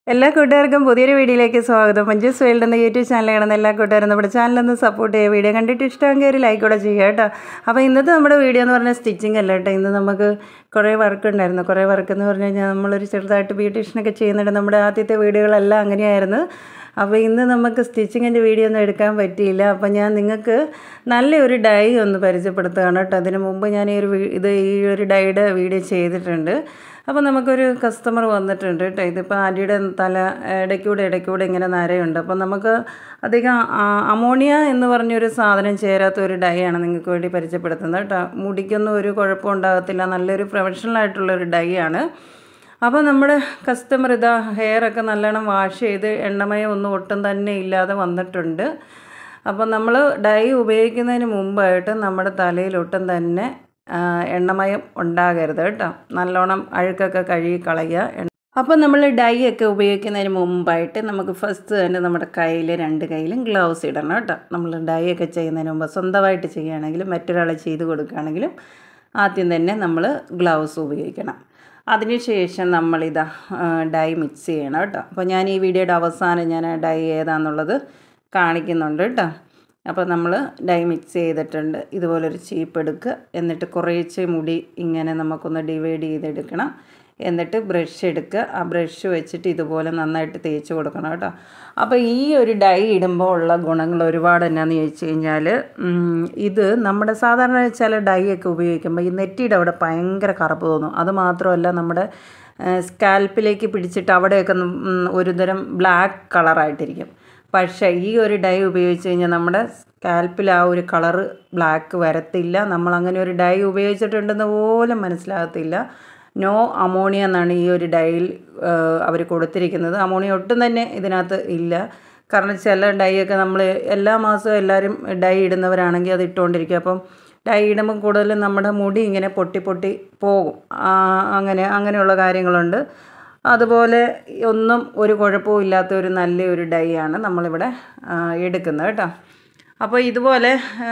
എല്ലാ കൂട്ടുകാർക്കും പുതിയൊരു വീഡിയോയിലേക്ക് സ്വാഗതം മഞ്ജുസ് വേൾഡ് എന്ന യൂട്യൂബ് ചാനൽ കാണുന്ന എല്ലാ കൂട്ടുകാരും നമ്മുടെ ചാനലൊന്ന് സപ്പോർട്ട് ചെയ്യുക വീഡിയോ കണ്ടിട്ട് ഇഷ്ടമെങ്കിൽ ഒരു ലൈക്ക് കൂടെ ചെയ്യുക കേട്ടോ അപ്പോൾ ഇന്നത്തെ നമ്മുടെ വീഡിയോ എന്ന് പറഞ്ഞാൽ സ്റ്റിച്ചിങ് അല്ല കേട്ടോ ഇന്ന് നമുക്ക് കുറേ വർക്ക് ഉണ്ടായിരുന്നു കുറേ വർക്ക് എന്ന് പറഞ്ഞു കഴിഞ്ഞാൽ നമ്മളൊരു ചെറുതായിട്ട് ബ്യൂട്ടീഷ്യനൊക്കെ ചെയ്യുന്നുണ്ട് നമ്മുടെ ആദ്യത്തെ വീഡിയോകളെല്ലാം അങ്ങനെയായിരുന്നു അപ്പോൾ ഇന്ന് നമുക്ക് സ്റ്റിച്ചിങ്ങിൻ്റെ വീഡിയോ ഒന്നും എടുക്കാൻ പറ്റിയില്ല അപ്പോൾ ഞാൻ നിങ്ങൾക്ക് നല്ലൊരു ഡൈ ഒന്ന് പരിചയപ്പെടുത്തുകയാണ് കേട്ടോ അതിന് മുമ്പ് ഞാൻ ഈ ഒരു വീ- ഇത് ഈ ഒരു ഡൈയുടെ വീഡിയോ ചെയ്തിട്ടുണ്ട് അപ്പോൾ നമുക്കൊരു കസ്റ്റമർ വന്നിട്ടുണ്ട് കേട്ടോ ഇതിപ്പോൾ ആൻറ്റിയുടെ തല ഇടയ്ക്കൂടെ ഇടയ്ക്കൂടെ ഇങ്ങനെ നരയുണ്ട് അപ്പോൾ നമുക്ക് അധികം ആ- അമോണിയ എന്ന് പറഞ്ഞൊരു സാധനം ചേരാത്ത ഒരു ഡൈ ആണ് നിങ്ങൾക്ക് വേണ്ടി പരിചയപ്പെടുത്തുന്നത് കേട്ടോ മുടിക്കൊന്നും ഒരു കുഴപ്പം ഉണ്ടാകത്തില്ല നല്ലൊരു പ്രൊഫഷണൽ ആയിട്ടുള്ള ഒരു ഡൈ ആണ് അപ്പോൾ നമ്മുടെ കസ്റ്റമർ ഇതാ ഹെയറൊക്കെ നല്ലോണം വാഷ് ചെയ്ത് എണ്ണമയം ഒന്നും ഒട്ടും തന്നെ ഇല്ലാതെ വന്നിട്ടുണ്ട് അപ്പോൾ നമ്മൾ ഡൈ ഉപയോഗിക്കുന്നതിന് മുമ്പായിട്ട് നമ്മുടെ തലയിൽ ഒട്ടും തന്നെ ആ, എണ്ണമയം ഉണ്ടാകരുത് കേട്ടോ നല്ലോണം അഴുക്കൊക്കെ കഴുകി കളയുക എണ്ണ- അപ്പോൾ നമ്മൾ ഡൈ ഒക്കെ ഉപയോഗിക്കുന്നതിന് മുമ്പായിട്ട് നമുക്ക് ഫസ്റ്റ് തന്നെ നമ്മുടെ കയ്യിൽ രണ്ട് കയ്യിലും ഗ്ലൗസ് ഇടണം കേട്ടോ നമ്മൾ ഡൈ ഒക്കെ ചെയ്യുന്നതിന് മുമ്പ് സ്വന്തമായിട്ട് ചെയ്യുകയാണെങ്കിലും മറ്റൊരാളെ ചെയ്ത് കൊടുക്കുകയാണെങ്കിലും ആദ്യം തന്നെ നമ്മൾ ഗ്ലൗസ് ഉപയോഗിക്കണം അതിനുശേഷം നമ്മളിതാ ആ, ഡൈ മിക്സ് ചെയ്യണം കേട്ടോ അപ്പോൾ ഞാൻ ഈ വീഡിയോയുടെ അവസാനം ഞാൻ ആ ഡൈ ഏതാണെന്നുള്ളത് കാണിക്കുന്നുണ്ട് കേട്ടോ അപ്പോൾ നമ്മൾ ഡൈ മിക്സ് ചെയ്തിട്ടുണ്ട് ഇതുപോലൊരു ചീപ്പ് എടുക്കുക എന്നിട്ട് കുറേശ്ശെ മുടി ഇങ്ങനെ നമുക്കൊന്ന് ഡിവൈഡ് ചെയ്തെടുക്കണം എന്നിട്ട് ബ്രഷ് എടുക്കുക ആ ബ്രഷ് വെച്ചിട്ട് ഇതുപോലെ നന്നായിട്ട് തേച്ച് കൊടുക്കണം കേട്ടോ അപ്പോൾ ഈ ഒരു ഡൈ ഇടുമ്പോൾ ഉള്ള ഗുണങ്ങൾ ഒരുപാട് എന്നാന്ന് ചോദിച്ചു കഴിഞ്ഞാൽ ഉം, ഇത് നമ്മുടെ സാധാരണ ചില ഡൈ ഒക്കെ ഉപയോഗിക്കുമ്പോൾ ഈ നെറ്റിയുടെ അവിടെ ഭയങ്കര കറുപ്പ് തോന്നും അത് മാത്രമല്ല നമ്മുടെ സ്കാൽപ്പിലേക്ക് പിടിച്ചിട്ട് അവിടെയൊക്കെ ഉം, ഒരുതരം ബ്ലാക്ക് കളറായിട്ടിരിക്കും പക്ഷേ ഈ ഒരു ഡൈ ഉപയോഗിച്ച് കഴിഞ്ഞാൽ നമ്മുടെ സ്കാൽപ്പിൽ ആ ഒരു കളറ് ബ്ലാക്ക് വരത്തില്ല നമ്മൾ അങ്ങനെ ഒരു ഡൈ ഉപയോഗിച്ചിട്ടുണ്ടെന്ന് പോലും മനസ്സിലാകത്തില്ല നോ അമോണിയ എന്നാണ് ഈ ഒരു ഡൈയിൽ അവർ കൊടുത്തിരിക്കുന്നത് അമോണിയ ഒട്ടും തന്നെ ഇതിനകത്ത് ഇല്ല കാരണം ചില ഡൈ ഒക്കെ നമ്മൾ എല്ലാ മാസവും എല്ലാവരും ഡൈ ഇടുന്നവരാണെങ്കിൽ അത് ഇട്ടുകൊണ്ടിരിക്കും അപ്പം ഡൈ ഇടുമ്പം കൂടുതലും നമ്മുടെ മുടി ഇങ്ങനെ പൊട്ടി പൊട്ടി പോകും ആ, അങ്ങനെ അങ്ങനെയുള്ള കാര്യങ്ങളുണ്ട് അതുപോലെ ഒന്നും ഒരു കുഴപ്പവും ഇല്ലാത്ത ഒരു നല്ലൊരു ഡൈ ആണ് നമ്മളിവിടെ ആ, എടുക്കുന്നത് കേട്ടോ അപ്പോൾ ഇതുപോലെ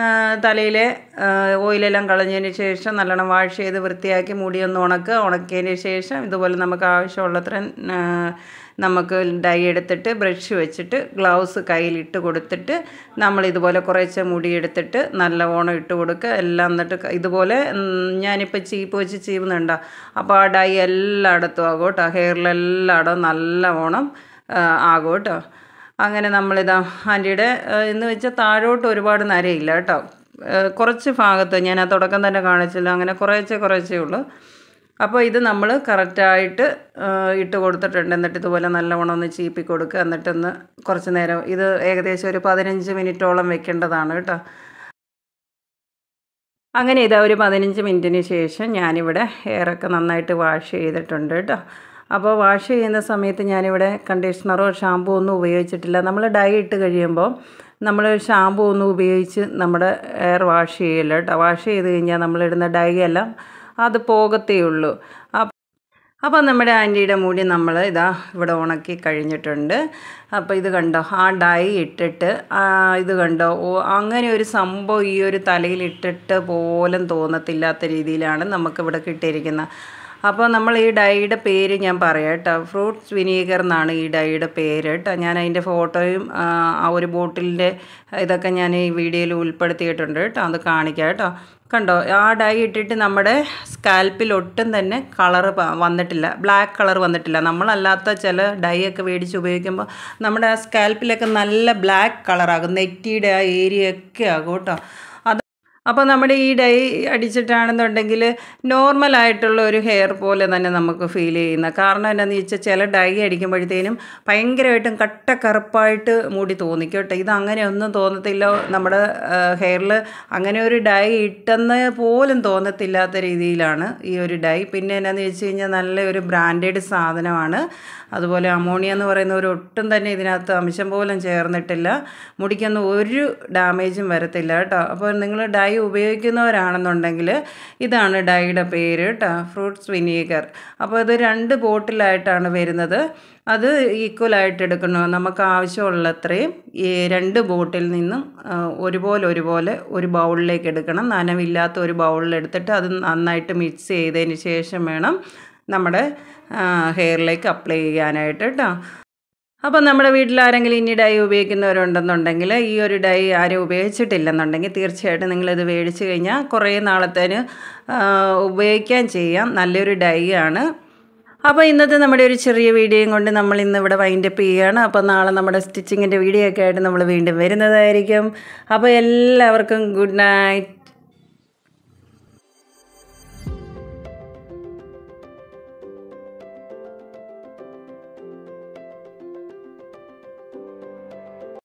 തലയിലെ ഓയിലെല്ലാം കളഞ്ഞതിന് ശേഷം നല്ലോണം വാഷ് ചെയ്ത് വൃത്തിയാക്കി മുടിയൊന്ന് ഉണക്കുക ഉണക്കിയതിന് ശേഷം ഇതുപോലെ നമുക്ക് ആവശ്യമുള്ളത്രയും ആ, നമുക്ക് ഡൈ എടുത്തിട്ട് ബ്രഷ് വെച്ചിട്ട് ഗ്ലൗസ് കയ്യിലിട്ട് കൊടുത്തിട്ട് നമ്മൾ ഇതുപോലെ കുറേശ്ശെ മുടി എടുത്തിട്ട് നല്ലവണ്ണം ഇട്ട് കൊടുക്കുക എല്ലാം എന്നിട്ട് ക- ഇതുപോലെ ഉം, ഞാനിപ്പോൾ ചീപ്പ് വെച്ച് ചീവുന്നുണ്ടോ അപ്പോൾ ആ ഡൈ എല്ലായിടത്തും ആകും കേട്ടോ ഹെയറിലെല്ലായിടവും നല്ലവണ്ണം ആ, ആകും കേട്ടോ അങ്ങനെ നമ്മളിതാ ആൻറ്റിയുടെ എന്ന് വെച്ചാൽ താഴോട്ട് ഒരുപാട് നരയില്ല കേട്ടോ ആ, കുറച്ച് ഭാഗത്ത് ഞാൻ ആ തുടക്കം തന്നെ കാണിച്ചില്ല അങ്ങനെ കുറേശ്ശെ കുറേശ്ശേ ഉള്ളൂ അപ്പോൾ ഇത് നമ്മൾ കറക്റ്റായിട്ട് ഇട്ട് കൊടുത്തിട്ടുണ്ട് എന്നിട്ട് ഇതുപോലെ നല്ലവണ്ണം ഒന്ന് ചീപ്പി കൊടുക്കുക എന്നിട്ടൊന്ന് കുറച്ച് നേരം ഇത് ഏകദേശം ഒരു പതിനഞ്ച് മിനിറ്റോളം വെക്കേണ്ടതാണ് കേട്ടോ അങ്ങനെ ഇതാ ഒരു പതിനഞ്ച് മിനിറ്റിന് ശേഷം ഞാനിവിടെ ഹെയറൊക്കെ നന്നായിട്ട് വാഷ് ചെയ്തിട്ടുണ്ട് കേട്ടോ അപ്പോൾ വാഷ് ചെയ്യുന്ന സമയത്ത് ഞാനിവിടെ കണ്ടീഷണറോ ഷാമ്പൂ ഒന്നും ഉപയോഗിച്ചിട്ടില്ല നമ്മൾ ഡൈ ഇട്ട് കഴിയുമ്പോൾ നമ്മൾ ഷാമ്പൂ ഒന്നും ഉപയോഗിച്ച് നമ്മുടെ ഹെയർ വാഷ് ചെയ്യില്ല കേട്ടോ വാഷ് ചെയ്ത് കഴിഞ്ഞാൽ നമ്മളിടുന്ന ഡൈ എല്ലാം അത് പോകത്തേ ഉള്ളൂ അപ്പ- അപ്പോൾ നമ്മുടെ ആൻറ്റിയുടെ മുടി നമ്മൾ ഇതാ ഇവിടെ ഉണക്കി കഴിഞ്ഞിട്ടുണ്ട് അപ്പോൾ ഇത് കണ്ടോ ആ ഡൈ ഇട്ടിട്ട് ആ ഇത് കണ്ടോ ഓ അങ്ങനെ ഒരു സംഭവം ഈ ഒരു തലയിൽ ഇട്ടിട്ട് പോലും തോന്നത്തില്ലാത്ത രീതിയിലാണ് നമുക്കിവിടെ കിട്ടിയിരിക്കുന്നത് അപ്പോൾ നമ്മൾ ഈ ഡൈയുടെ പേര് ഞാൻ പറയാം കേട്ടോ ഫ്രൂട്ട്സ് വിനീഗർ എന്നാണ് ഈ ഡൈയുടെ പേര് കേട്ടോ ഞാൻ അതിൻ്റെ ഫോട്ടോയും ആ, ആ ഒരു ബോട്ടിലിൻ്റെ ഇതൊക്കെ ഞാൻ ഈ വീഡിയോയിൽ ഉൾപ്പെടുത്തിയിട്ടുണ്ട് കേട്ടോ അത് കാണിക്കാം കേട്ടോ കണ്ടോ ആ ഡൈ ഇട്ടിട്ട് നമ്മുടെ സ്കാൽപ്പിൽ ഒട്ടും തന്നെ കളറ് വന്നിട്ടില്ല ബ്ലാക്ക് കളർ വന്നിട്ടില്ല നമ്മളല്ലാത്ത ചില ഡൈ ഒക്കെ മേടിച്ച് ഉപയോഗിക്കുമ്പോൾ നമ്മുടെ ആ സ്കാൽപ്പിലൊക്കെ നല്ല ബ്ലാക്ക് കളറാകും നെറ്റിയുടെ ആ ഏരിയ ഒക്കെ ആകും കേട്ടോ അത് അപ്പോൾ നമ്മുടെ ഈ ഡൈ അടിച്ചിട്ടാണെന്നുണ്ടെങ്കിൽ നോർമലായിട്ടുള്ള ഒരു ഹെയർ പോലെ തന്നെ നമുക്ക് ഫീൽ ചെയ്യുന്ന കാരണം എന്താണെന്ന് വെച്ചാൽ ചില ഡൈ അടിക്കുമ്പോഴത്തേനും ഭയങ്കരമായിട്ടും കട്ട കറുപ്പായിട്ട് മുടി തോന്നിക്കും കേട്ടോ ഇത് അങ്ങനെ ഒന്നും തോന്നത്തില്ല നമ്മുടെ ഹെയറിൽ അങ്ങനെ ഒരു ഡൈ ഇട്ടെന്ന് പോലും തോന്നത്തില്ലാത്ത രീതിയിലാണ് ഈ ഒരു ഡൈ പിന്നെ എന്നാന്ന് വെച്ച് കഴിഞ്ഞാൽ നല്ല ഒരു ബ്രാൻഡഡ് സാധനമാണ് അതുപോലെ അമോണിയ എന്ന് പറയുന്ന ഒരു ഒട്ടും തന്നെ ഇതിനകത്ത് അംശം പോലും ചേർന്നിട്ടില്ല മുടിക്കൊന്നും ഒരു ഡാമേജും വരത്തില്ല കേട്ടോ അപ്പോൾ നിങ്ങൾ ഡൈ ഉപയോഗിക്കുന്നവരാണെന്നുണ്ടെങ്കിൽ ഇതാണ് ഡൈയുടെ പേര് കേട്ടോ ഫ്രൂട്ട്സ് വിനീഗർ അപ്പോൾ ഇത് രണ്ട് ബോട്ടിലായിട്ടാണ് വരുന്നത് അത് ഈക്വലായിട്ട് എടുക്കണം നമുക്ക് ആവശ്യമുള്ളത്രയും ഈ രണ്ട് ബോട്ടിൽ നിന്നും ആ, ഒരുപോലെ ഒരുപോലെ ഒരു ബൗളിലേക്ക് എടുക്കണം നനവില്ലാത്ത ഒരു ബൗളിൽ എടുത്തിട്ട് അത് നന്നായിട്ട് മിക്സ് ചെയ്തതിന് ശേഷം വേണം നമ്മുടെ ഹെയറിലേക്ക് അപ്ലൈ ചെയ്യാനായിട്ട് കേട്ടോ അപ്പോൾ നമ്മുടെ വീട്ടിൽ ആരെങ്കിലും ഇനി ഡൈ ഉപയോഗിക്കുന്നവരുണ്ടെന്നുണ്ടെങ്കിൽ ഈ ഒരു ഡൈ ആരും ഉപയോഗിച്ചിട്ടില്ലെന്നുണ്ടെങ്കിൽ തീർച്ചയായിട്ടും നിങ്ങളിത് മേടിച്ച് കഴിഞ്ഞാൽ കുറേ നാളത്തേന് ഉപയോഗിക്കാൻ ചെയ്യാം നല്ലൊരു ഡൈ ആണ് അപ്പോൾ ഇന്നത്തെ നമ്മുടെ ഒരു ചെറിയ വീഡിയോയും കൊണ്ട് നമ്മൾ ഇന്ന് ഇവിടെ വൈൻഡപ്പ് ചെയ്യുകയാണ് അപ്പോൾ നാളെ നമ്മുടെ സ്റ്റിച്ചിങ്ങിൻ്റെ വീഡിയോ ഒക്കെ ആയിട്ട് നമ്മൾ വീണ്ടും വരുന്നതായിരിക്കും അപ്പോൾ എല്ലാവർക്കും ഗുഡ് നൈറ്റ്